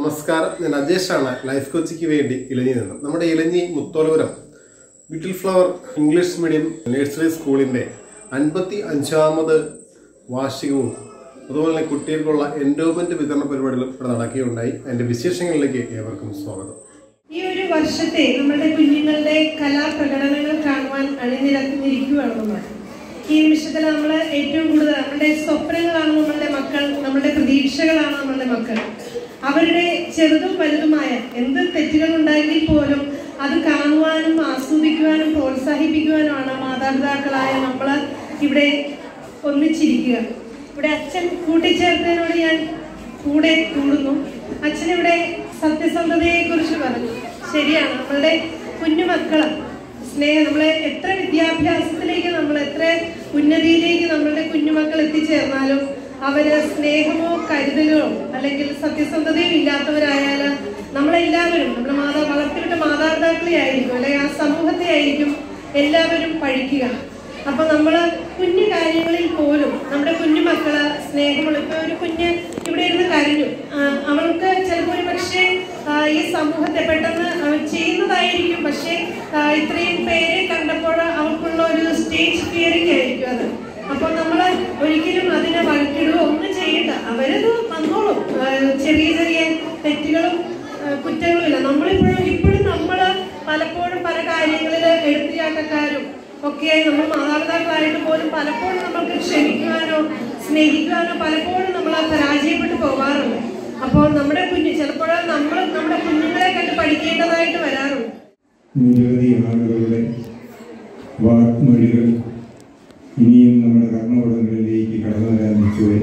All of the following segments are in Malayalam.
നമസ്കാരം ഞാൻ അജേഷാണ് ലൈഫ് കോച്ചിക്ക് വേണ്ടി ഇലഞ്ഞി നിന്നും നമ്മുടെ Elanji Muthalapuram little flower English medium nursery സ്കൂളിൻ്റെ അൻപത്തി അഞ്ചാമത് വാർഷികവും അതുപോലെ തന്നെ കുട്ടികൾക്കുള്ള എൻഡോമെന്റ് വിതരണ പരിപാടികളും ഇവിടെ നടക്കുകയുണ്ടായി അതിന്റെ വിശേഷങ്ങളിലേക്ക് ഏവർക്കും സ്വാഗതം ഈ ഒരു വർഷത്തെ നമ്മുടെ കുഞ്ഞുങ്ങളുടെ കലാപ്രകടനങ്ങൾ കാണുവാൻ അണിനിരന്നിരിക്കുകയാണ് നമ്മൾ ഈ നിമിഷത്തിൽ നമ്മൾ ഏറ്റവും കൂടുതൽ നമ്മുടെ സ്വപ്നങ്ങളാണ് നമ്മളുടെ മക്കൾ നമ്മുടെ പ്രതീക്ഷകളാണ് നമ്മളുടെ മക്കൾ അവരുടെ ചെറുതും വലുതുമായ എന്ത് തെറ്റുകൾ ഉണ്ടായെങ്കിൽ പോലും അത് കാണുവാനും ആസ്വദിക്കുവാനും പ്രോത്സാഹിപ്പിക്കുവാനുമാണ് മാതാപിതാക്കളായ നമ്മൾ ഇവിടെ ഒന്നിച്ചിരിക്കുക ഇവിടെ അച്ഛൻ കൂട്ടിച്ചേർത്തതിനോട് ഞാൻ കൂടെ കൂടുന്നു അച്ഛൻ ഇവിടെ സത്യസന്ധതയെ കുറിച്ച് പറഞ്ഞു ശരിയാണ് നമ്മളുടെ കുഞ്ഞുമക്കള് സ്നേഹം നമ്മളെ എത്ര വിദ്യാഭ്യാസത്തിലേക്ക് നമ്മൾ എത്ര ഉന്നതിയിലേക്ക് നമ്മളുടെ കുഞ്ഞുമക്കൾ എത്തിച്ചേർന്നാലും അവര് സ്നേഹമോ കരുതലോ അല്ലെങ്കിൽ സത്യസന്ധതയോ ഇല്ലാത്തവരായാൽ നമ്മളെല്ലാവരും നമ്മുടെ മാതാ വളർത്തിവിട്ട മാതാപിതാക്കളെ ആയിരിക്കും അല്ലെങ്കിൽ ആ സമൂഹത്തെ ആയിരിക്കും എല്ലാവരും പഴിക്കുക അപ്പൊ നമ്മള് കുഞ്ഞു കാര്യങ്ങളിൽ പോലും നമ്മുടെ കുഞ്ഞു മക്കള് സ്നേഹമുള്ള ഇപ്പൊ ഒരു കുഞ്ഞ് ഇവിടെ ഇരുന്ന് കരഞ്ഞു ആ, അവൾക്ക് ചിലപ്പോൾ ഒരു പക്ഷേ ആ, ഈ സമൂഹത്തെ പെട്ടെന്ന് ആ, ചെയ്യുന്നതായിരിക്കും പക്ഷേ ആ, ഇത്രയും പേരെ കണ്ടപ്പോൾ അവൾക്കുള്ള ഒരു സ്റ്റേജ് ഫിയറിംഗ് ആയിരിക്കും അത് അപ്പൊ നമ്മൾ ഒരിക്കലും അതിനെ വഴക്കിടുകയോ ഒന്നും ചെയ്യണ്ട അവരത് വന്നോളും ആ, ചെറിയ ചെറിയ തെറ്റുകളും ആ, കുറ്റങ്ങളുമില്ല നമ്മളിപ്പോഴും ഇപ്പോഴും നമ്മൾ പലപ്പോഴും പല കാര്യങ്ങളിൽ എടുത്തുചാട്ടക്കാരും ഒക്കെ നമ്മൾ മാതാപിതാക്കളായിട്ട് പോലും പലപ്പോഴും നമ്മൾക്ക് ക്ഷമിക്കുവാനോ സ്നേഹിക്കുവാനോ പലപ്പോഴും നമ്മൾ പരാജയപ്പെട്ടു പോകാറുണ്ട് അപ്പോൾ നമ്മുടെ കുഞ്ഞ് ചിലപ്പോൾ നമ്മൾ നമ്മുടെ കുഞ്ഞുങ്ങളെ കണ്ട് പഠിക്കേണ്ടതായിട്ട് വരാറുണ്ട് നിരവധി ആളുകളുടെ വാക്മൊഴികൾ ഇനിയും നമ്മുടെ കർമ്മപടങ്ങളിലേക്ക് കടന്നു വരാൻ നിൽക്കുവേ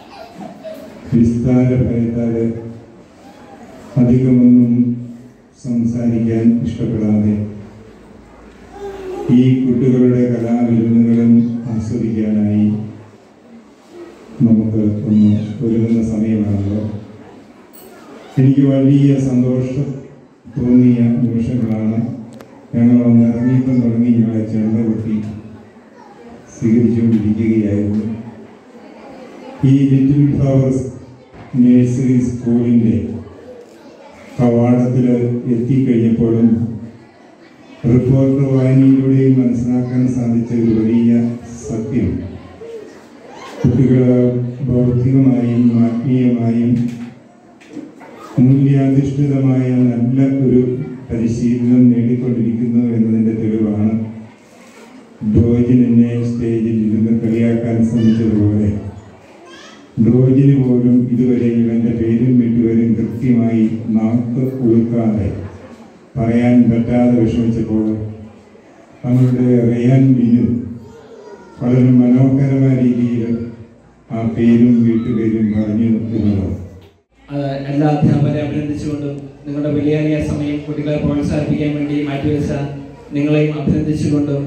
വിസ്താര ഭയത്താല് അധികമൊന്നും സംസാരിക്കാൻ ഇഷ്ടപ്പെടാതെ ഈ കുട്ടികളുടെ കലാവിരുന്നുകളും ആസ്വദിക്കാനായി നമുക്ക് ഒന്ന് ഒരുങ്ങുന്ന സമയമാണല്ലോ എനിക്ക് വലിയ സന്തോഷം തോന്നിയ നിമിഷങ്ങളാണ് ഞങ്ങൾ ഒന്ന് ഇറങ്ങിയപ്പം തുടങ്ങി ഞങ്ങളെ ചെണ്ട കൊട്ടി സ്വീകരിച്ചുകൊണ്ടിരിക്കുകയായിരുന്നു ഈ ലിറ്റിൽ ഫ്ലവേഴ്സ് നഴ്സറി സ്കൂളിൻ്റെ കവാടത്തിൽ എത്തിക്കഴിഞ്ഞപ്പോഴും റിപ്പോർട്ട് വായനയിലൂടെയും മനസ്സിലാക്കാൻ സാധിച്ച ഒരു വലിയ സത്യം കുട്ടികൾ ഭൗതികമായും ആത്മീയമായും മൂല്യാധിഷ്ഠിതമായ നല്ല ഒരു പരിശീലനം നേടിക്കൊണ്ടിരിക്കുന്നു എന്നതിന്റെ തെളിവാണ് ഡോജിൻ എന്നെ സ്റ്റേജിൽ ഇരുന്ന് കളിയാക്കാൻ ശ്രമിച്ചതുപോലെ ഡോജിന് പോലും ഇതുവരെ ഇവന്റെ പേരും വീട്ടുപേരും കൃത്യമായി നാക്ക് ഉളുക്കാതെ പറയാൻ പറ്റാതെ വിഷമിച്ചപ്പോൾ നമ്മളുടെ റയാൻ ബിനു വളരെ മനോഹരമായ രീതിയിൽ ആ പേരും വീട്ടുപേരും പറഞ്ഞു എന്നുള്ളത് അത് എല്ലാ അധ്യാപകരെ അഭിനന്ദിച്ചുകൊണ്ടും നിങ്ങളുടെ വിലയേറിയ സമയം കുട്ടികളെ പ്രോത്സാഹിപ്പിക്കാൻ വേണ്ടി മാറ്റിവെച്ച നിങ്ങളെയും അഭിനന്ദിച്ചുകൊണ്ടും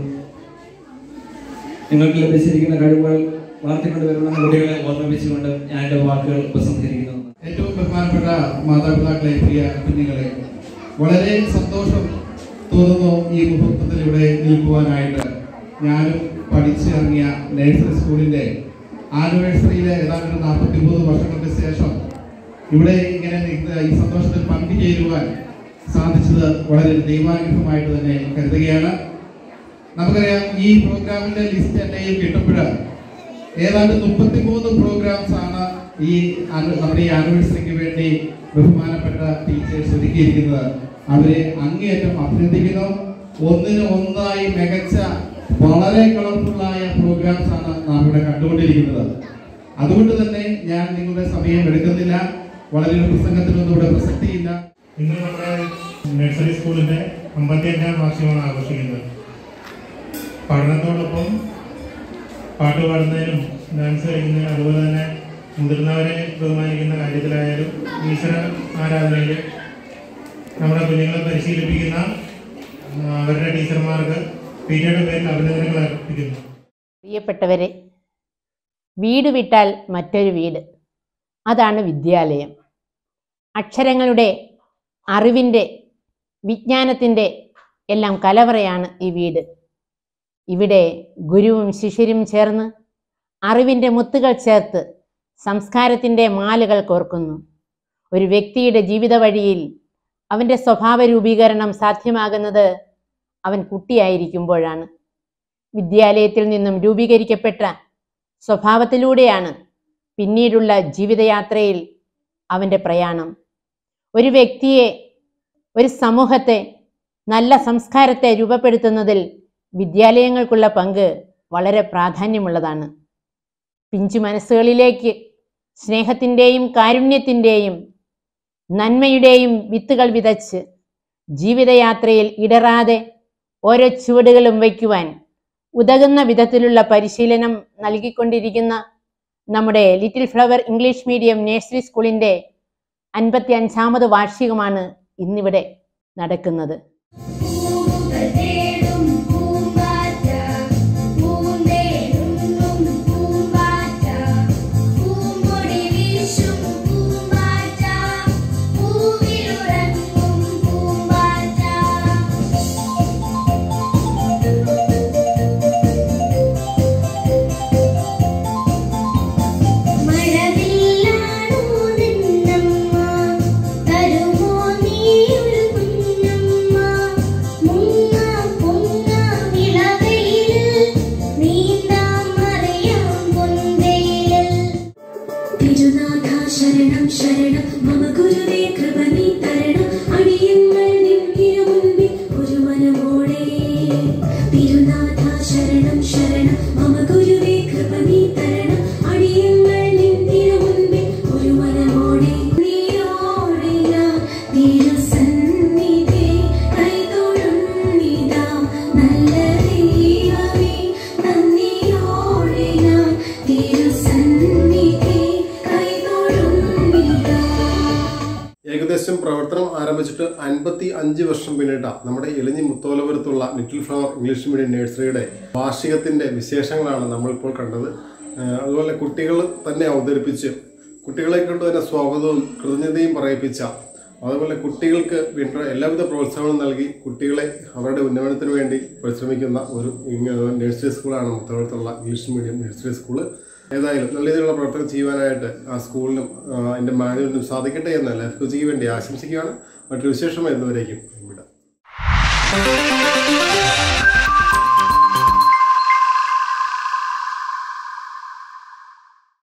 നിങ്ങൾക്ക് ലഭിച്ചിരിക്കുന്ന കഴിവുകൾ വളർത്തിക്കൊണ്ട് വരുമെന്ന കുട്ടികളെ ഓർമ്മിപ്പിച്ചുകൊണ്ടും ഞാൻ എൻ്റെ വാക്കുകൾ ഉപസംഹരിക്കുന്നു ഏറ്റവും ബഹുമാനപ്പെട്ട മാതാപിതാക്കളെ പ്രിയ കുഞ്ഞുങ്ങളെ വളരെ സന്തോഷം തോന്നുന്നു ഈ മുഹൂർത്തത്തിൽ ഇവിടെ നിൽക്കുവാനായിട്ട് ഞാനും പഠിച്ചിറങ്ങിയ നഴ്സറി സ്കൂളിന്റെ ആനിവേഴ്സറിയിലെ ഏതാണ്ട് ഒരു നാൽപ്പത്തി മൂന്ന് വർഷങ്ങൾക്ക് ശേഷം ഇവിടെ ഇങ്ങനെ നിൽക്കുന്ന ഈ സന്തോഷത്തിൽ പങ്കുചേരുവാൻ സാധിച്ചത് വളരെ ദൈവാനുഗ്രഹമായിട്ട് തന്നെ കരുതുകയാണ് നമുക്കറിയാം ഈ പ്രോഗ്രാമിന്റെ ലിസ്റ്റ് എന്നെയും കിട്ടുമ്പോൾ ഏതാണ്ട് മുപ്പത്തിമൂന്ന് പ്രോഗ്രാംസ് ആണ് ഈ ആനു- നമ്മുടെ ഈ ആനിവേഴ്സറിക്ക് വേണ്ടി ബഹുമാനപ്പെട്ട ടീച്ചേഴ്സ് ഒരുക്കിയിരിക്കുന്നത് അവരെ അങ്ങേയറ്റം അഭിനന്ദിക്കുന്നു ഒന്നിന് ഒന്നായി മികച്ച വളരെ കളർഫുള്ളായ പ്രോഗ്രാംസ് ആണ് നാം ഇവിടെ കണ്ടുകൊണ്ടിരിക്കുന്നത് അതുകൊണ്ട് തന്നെ ഞാൻ നിങ്ങളുടെ സമയം എടുക്കുന്നില്ല വളരെ ഒരു പ്രസംഗത്തിനൊന്നും ഇവിടെ പ്രസക്തിയില്ല ഇന്ന് നമ്മുടെ നഴ്സറി സ്കൂളിന്റെ അമ്പത്തിയഞ്ചാം വാർഷികമാണ് ആഘോഷിക്കുന്നത് പഠനത്തോടൊപ്പം പാട്ട് പാടുന്നതിനും ഡാൻസ് കളിക്കുന്നതിനും അതുപോലെ തന്നെ മുതിർന്നവരെ ബഹുമാനിക്കുന്ന കാര്യത്തിലായാലും ഈശ്വര ആരാധനയിൽ നമ്മുടെ കുഞ്ഞുങ്ങളെ പരിശീലിപ്പിക്കുന്ന ആ, അവരുടെ ടീച്ചർമാർക്ക് പി ടിയുടെ പേരിൽ അഭിനന്ദനങ്ങൾ അർപ്പിക്കുന്നു പ്രിയപ്പെട്ടവരെ വീട് വിട്ടാൽ മറ്റൊരു വീട് അതാണ് വിദ്യാലയം അക്ഷരങ്ങളുടെ അറിവിൻ്റെ വിജ്ഞാനത്തിൻ്റെ എല്ലാം കലവറയാണ് ഈ വീട് ഇവിടെ ഗുരുവും ശിഷ്യരും ചേർന്ന് അറിവിൻ്റെ മുത്തുകൾ ചേർത്ത് സംസ്കാരത്തിൻ്റെ മാലകൾ കോർക്കുന്നു ഒരു വ്യക്തിയുടെ ജീവിത വഴിയിൽ അവൻ്റെ സ്വഭാവ രൂപീകരണം സാധ്യമാകുന്നത് അവൻ കുട്ടിയായിരിക്കുമ്പോഴാണ് വിദ്യാലയത്തിൽ നിന്നും രൂപീകരിക്കപ്പെട്ട സ്വഭാവത്തിലൂടെയാണ് പിന്നീടുള്ള ജീവിതയാത്രയിൽ അവൻ്റെ പ്രയാണം ഒരു വ്യക്തിയെ ഒരു സമൂഹത്തെ നല്ല സംസ്കാരത്തെ രൂപപ്പെടുത്തുന്നതിൽ വിദ്യാലയങ്ങൾക്കുള്ള പങ്ക് വളരെ പ്രാധാന്യമുള്ളതാണ് പിഞ്ചു മനസ്സുകളിലേക്ക് സ്നേഹത്തിൻ്റെയും കാരുണ്യത്തിൻ്റെയും നന്മയുടെയും വിത്തുകൾ വിതച്ച് ജീവിതയാത്രയിൽ ഇടറാതെ ഓരോ ചുവടുകളും വയ്ക്കുവാൻ ഉതകുന്ന വിധത്തിലുള്ള പരിശീലനം നൽകിക്കൊണ്ടിരിക്കുന്ന നമ്മുടെ little flower English medium nursery സ്കൂളിൻ്റെ അൻപത്തി അഞ്ചാമത് വാർഷികമാണ് ഇന്നിവിടെ നടക്കുന്നത് പൂവുകളേടും പൂമ്പാറ്റ പൂന്തേനുണ്ണും പൂമ്പാറ്റ പൂമ്പൊടി വീശും പൂമ്പാറ്റ പൂവിലുറങ്ങും പൂമ്പാറ്റ മഴവില്ലാണോ നിന്നമ്മ തരുമോ നീയൊരു കുഞ്ഞമ്മ മുങ്ങാം പൊങ്ങാം ഇളവയില് നീന്താം മറിയാം പൊന്തയില് തിരുനാഥ ശരണം ശരണം മമ ഗുരുവേ കൃപ നീ തരണം അടിയങ്ങൾ നിന്നിനു മുൻപിൽ ഒരു മനമോടെ തിരുനാഥ ശരണം ശരണം മമ ഗുരുവേ കൃപ നീ തരണം അടിയങ്ങൾ നിന്നിനു മുൻപിൽ ഒരു മനമോടെ നീയോടെ ഞാൻ തിരുസന്നിധി കൈതൊഴുന്നിതാ നല്ല ദൈവമേ നന്ദിയോടെ ഞാൻ തിരുസന്നിധി കൈതൊഴുന്നിതാ ഏകദേശം പ്രവർത്തനം ആരംഭിച്ചിട്ട് അൻപത്തി അഞ്ച് വർഷം പിന്നിട്ട നമ്മുടെ ഇലഞ്ഞി മുത്തോലപുരത്തുള്ള ലിറ്റിൽ ഫ്ലവർ ഇംഗ്ലീഷ് മീഡിയം നഴ്സറിയുടെ വാർഷികത്തിന്റെ വിശേഷങ്ങളാണ് നമ്മളിപ്പോൾ കണ്ടത് ഏഹ് അതുപോലെ കുട്ടികൾ തന്നെ അവതരിപ്പിച്ച് കുട്ടികളെ കൊണ്ട് തന്നെ സ്വാഗതവും കൃതജ്ഞതയും പറയിപ്പിച്ച അതുപോലെ കുട്ടികൾക്ക് വേണ്ട എല്ലാവിധ പ്രോത്സാഹനവും നൽകി കുട്ടികളെ അവരുടെ ഉന്നമനത്തിന് വേണ്ടി പരിശ്രമിക്കുന്ന ഒരു ഇങ്ങ- നഴ്സറി സ്കൂളാണ് മുത്തോളത്തുള്ള ഇംഗ്ലീഷ് മീഡിയം നഴ്സറി സ്കൂള് ഏതായാലും നല്ല രീതിയിലുള്ള പ്രവർത്തനം ചെയ്യുവാനായിട്ട് ആ സ്കൂളിനും ആ, അതിന്റെ മാനേജ്മെന്റിനും സാധിക്കട്ടെ എന്ന് ലൈഫ് കോച്ചിക്ക് വേണ്ടി ആശംസിക്കുകയാണ് മറ്റൊരു വിശേഷമായി ഇതുവരേക്കും വിടാം